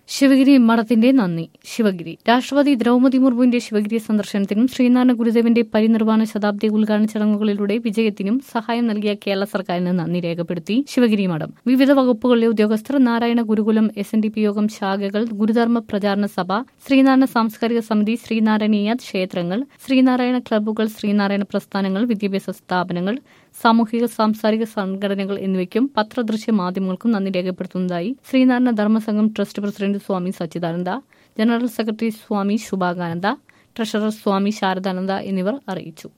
ശിവഗിരി മഠത്തിന്റെ നന്ദി ശിവഗിരി രാഷ്ട്രപതി ദ്രൗപദി മുർമുവിന്റെ ശിവഗിരി സന്ദർശനത്തിനും ശ്രീനാരായണ ഗുരുദേവന്റെ പരിനിർവാണ ശതാബ്ദി ഉദ്ഘാടന ചടങ്ങുകളിലൂടെ വിജയത്തിനും സഹായം നൽകിയ കേരള സർക്കാരിന് നന്ദി രേഖപ്പെടുത്തി ശിവഗിരി മഠം വിവിധ വകുപ്പുകളിലെ ഉദ്യോഗസ്ഥർ Narayana Gurukulam S N D P Yogam ശാഖകൾ ഗുരുധർമ്മ പ്രചാരണ സഭ ശ്രീനാരായണ സാംസ്കാരിക സമിതി ശ്രീനാരായണീയ ക്ഷേത്രങ്ങൾ ശ്രീനാരായണ ക്ലബ്ബുകൾ ശ്രീനാരായണ പ്രസ്ഥാനങ്ങൾ വിദ്യാഭ്യാസ സ്ഥാപനങ്ങൾ സാമൂഹിക സാംസ്കാരിക സംഘടനകൾ എന്നിവയ്ക്കും പത്രദൃശ്യ മാധ്യമങ്ങൾക്കും നന്ദി രേഖപ്പെടുത്തുന്നതായി Sreenarayana Dharmasangham trust president Swami Sachidananda general secretary Swami Shubhakananda treasurer Swami Saradananda എന്നിവർ അറിയിച്ചു